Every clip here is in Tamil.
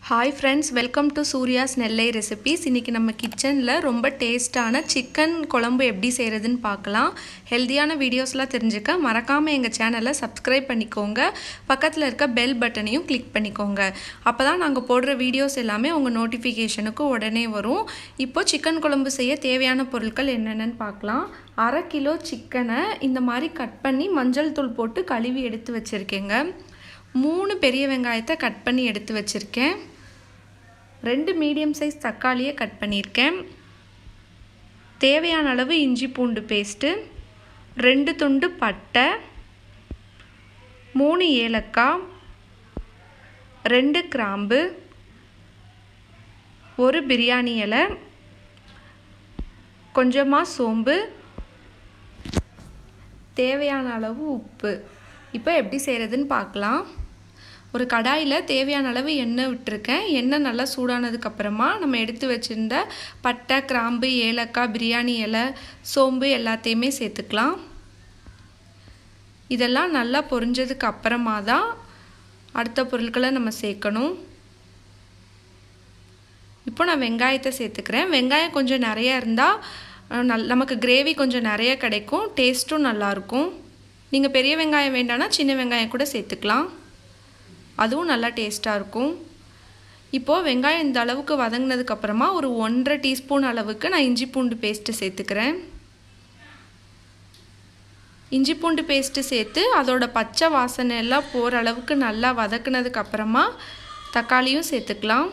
hi friends welcome to Surya's Nellai recipes இன்றைக்கி நம்ம கிச்சனில் ரொம்ப டேஸ்ட்டான சிக்கன் குழம்பு எப்படி செய்கிறதுன்னு பார்க்கலாம் ஹெல்த்தியான வீடியோஸ்லாம் தெரிஞ்சுக்க மறக்காமல் எங்கள் சேனலை சப்ஸ்கிரைப் பண்ணிக்கோங்க பக்கத்தில் இருக்க பெல் பட்டனையும் கிளிக் பண்ணிக்கோங்க அப்போ தான் நாங்கள் போடுற வீடியோஸ் எல்லாமே உங்கள் நோட்டிஃபிகேஷனுக்கு உடனே வரும் இப்போ சிக்கன் குழம்பு செய்ய தேவையான பொருட்கள் என்னென்னு பார்க்கலாம் அரை கிலோ சிக்கனை இந்த மாதிரி கட் பண்ணி மஞ்சள் தூள் போட்டு கழுவி எடுத்து வச்சுருக்கேங்க மூணு பெரிய வெங்காயத்தை கட் பண்ணி எடுத்து வச்சுருக்கேன் ரெண்டு மீடியம் சைஸ் தக்காளியை கட் பண்ணியிருக்கேன் தேவையான அளவு இஞ்சி பூண்டு பேஸ்ட்டு ரெண்டு துண்டு பட்டை மூணு ஏலக்காய் ரெண்டு கிராம்பு ஒரு பிரியாணி இலை கொஞ்சமாக சோம்பு தேவையான அளவு உப்பு இப்போ எப்படி செய்கிறதுன்னு பார்க்கலாம் ஒரு கடாயில் தேவையான அளவு எண்ணெய் விட்டுருக்கேன் எண்ணெய் நல்லா சூடானதுக்கப்புறமா நம்ம எடுத்து வச்சுருந்த பட்டை கிராம்பு ஏலக்காய் பிரியாணி இலை சோம்பு எல்லாத்தையுமே சேர்த்துக்கலாம் இதெல்லாம் நல்லா பொரிஞ்சதுக்கு அப்புறமா தான் அடுத்த பொருட்களை நம்ம சேர்க்கணும் இப்போ நான் வெங்காயத்தை சேர்த்துக்கிறேன் வெங்காயம் கொஞ்சம் நிறையா இருந்தால் நல் நமக்கு கிரேவி கொஞ்சம் நிறைய கிடைக்கும் டேஸ்ட்டும் நல்லாயிருக்கும் நீங்கள் பெரிய வெங்காயம் வேண்டாம்னா சின்ன வெங்காயம் கூட சேர்த்துக்கலாம் அதுவும் நல்லா டேஸ்ட்டாக இருக்கும் இப்போது வெங்காயம் இந்த அளவுக்கு வதங்கினதுக்கப்புறமா ஒரு ஒன்றரை டீஸ்பூன் அளவுக்கு நான் இஞ்சி பூண்டு பேஸ்ட்டு சேர்த்துக்கிறேன் இஞ்சி பூண்டு பேஸ்ட்டு சேர்த்து அதோட பச்சை வாசனை எல்லாம் போகிற அளவுக்கு நல்லா வதக்குனதுக்கப்புறமா தக்காளியும் சேர்த்துக்கலாம்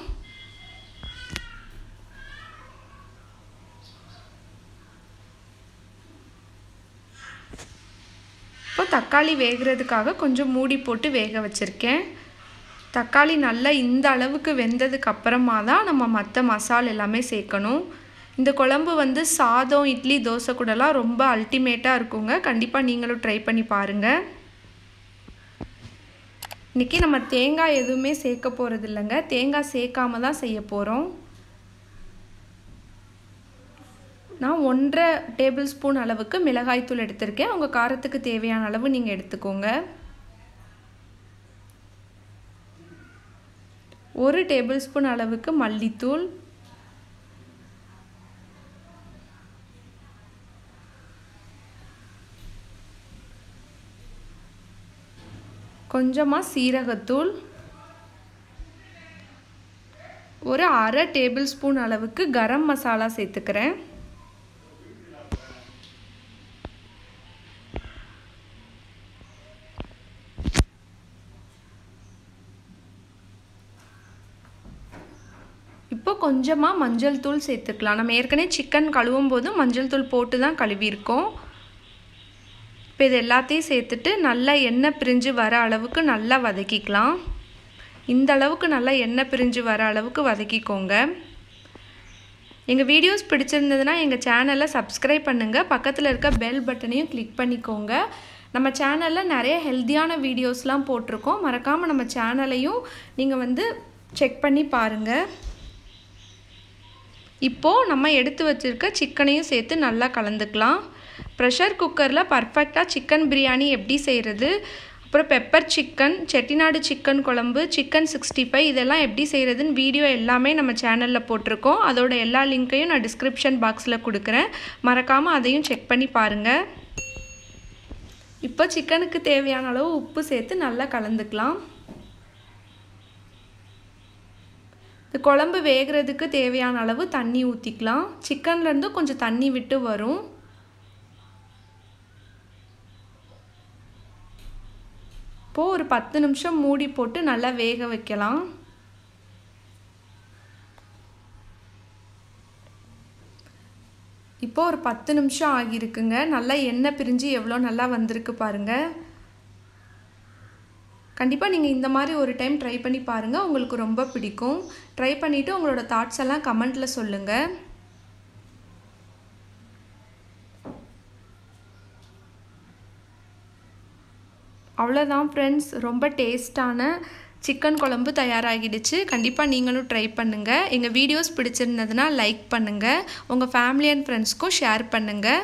இப்போ தக்காளி வேகிறதுக்காக கொஞ்சம் மூடி போட்டு வேக வச்சுருக்கேன் தக்காளி நல்லா இந்த அளவுக்கு வெந்ததுக்கு அப்புறமா தான் நம்ம மற்ற மசால் எல்லாமே சேர்க்கணும் இந்த குழம்பு வந்து சாதம் இட்லி தோசை கூடலாம் ரொம்ப அல்டிமேட்டாக இருக்குங்க கண்டிப்பாக நீங்களும் ட்ரை பண்ணி பாருங்கள் இன்றைக்கி நம்ம தேங்காய் எதுவுமே சேர்க்க போகிறது இல்லைங்க தேங்காய் சேர்க்காம தான் செய்ய போகிறோம் நான் ஒன்றரை டேபிள் ஸ்பூன் அளவுக்கு மிளகாய்த்தூள் எடுத்திருக்கேன் உங்கள் காரத்துக்கு தேவையான அளவு நீங்கள் எடுத்துக்கோங்க ஒரு டேபிள் ஸ்பூன் அளவுக்கு மல்லித்தூள் கொஞ்சமாக சீரகத்தூள் ஒரு அரை டேபிள் ஸ்பூன் அளவுக்கு கரம் மசாலா சேர்த்துக்கிறேன் இப்போ கொஞ்சமாக மஞ்சள் தூள் சேர்த்துக்கலாம் நம்ம ஏற்கனவே சிக்கன் கழுவும் போது மஞ்சள் தூள் போட்டு தான் கழுவியிருக்கோம் இப்போ இது எல்லாத்தையும் சேர்த்துட்டு நல்லா எண்ணெய் பிரிஞ்சு வர அளவுக்கு நல்லா வதக்கிக்கலாம் இந்த அளவுக்கு நல்லா எண்ணெய் பிரிஞ்சு வர அளவுக்கு வதக்கிக்கோங்க எங்கள் வீடியோஸ் பிடிச்சிருந்ததுன்னா எங்கள் சேனலை சப்ஸ்கிரைப் பண்ணுங்கள் பக்கத்தில் இருக்க பெல் பட்டனையும் கிளிக் பண்ணிக்கோங்க நம்ம சேனலில் நிறைய ஹெல்த்தியான வீடியோஸ்லாம் போட்டிருக்கோம் மறக்காமல் நம்ம சேனலையும் நீங்கள் வந்து செக் பண்ணி பாருங்கள் இப்போது நம்ம எடுத்து வச்சுருக்க சிக்கனையும் சேர்த்து நல்லா கலந்துக்கலாம் ப்ரெஷர் குக்கரில் பர்ஃபெக்டாக சிக்கன் பிரியாணி எப்படி செய்கிறது அப்புறம் பெப்பர் சிக்கன் செட்டிநாடு சிக்கன் குழம்பு சிக்கன் சிக்ஸ்டி ஃபைவ் இதெல்லாம் எப்படி செய்கிறதுன்னு வீடியோ எல்லாமே நம்ம சேனலில் போட்டிருக்கோம் அதோட எல்லா லிங்க்கையும் நான் டிஸ்கிரிப்ஷன் பாக்ஸில் கொடுக்குறேன் மறக்காமல் அதையும் செக் பண்ணி பாருங்கள் இப்போ சிக்கனுக்கு தேவையான அளவு உப்பு சேர்த்து நல்லா கலந்துக்கலாம் இந்த குழம்பு வேகிறதுக்கு தேவையான அளவு தண்ணி ஊற்றிக்கலாம் சிக்கன்லேருந்து கொஞ்சம் தண்ணி விட்டு வரும் இப்போது ஒரு பத்து நிமிஷம் மூடி போட்டு நல்லா வேக வைக்கலாம் இப்போ ஒரு பத்து நிமிஷம் ஆகியிருக்குங்க நல்லா எண்ணெய் பிரிஞ்சு எவ்வளோ நல்லா வந்திருக்கு பாருங்கள் கண்டிப்பாக நீங்கள் இந்த மாதிரி ஒரு டைம் ட்ரை பண்ணி பாருங்கள் உங்களுக்கு ரொம்ப பிடிக்கும் ட்ரை பண்ணிவிட்டு உங்களோட தாட்ஸ் எல்லாம் கமெண்ட்டில் சொல்லுங்கள் அவ்வளோதான் ஃப்ரெண்ட்ஸ் ரொம்ப டேஸ்டான சிக்கன் குழம்பு தயாராகிடுச்சு கண்டிப்பாக நீங்களும் ட்ரை பண்ணுங்கள் எங்கள் வீடியோஸ் பிடிச்சிருந்ததுன்னா லைக் பண்ணுங்கள் உங்கள் ஃபேமிலி அண்ட் ஃப்ரெண்ட்ஸ்க்கும் ஷேர் பண்ணுங்கள்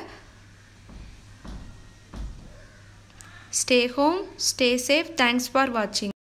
stay home stay safe thanks for வாட்சிங்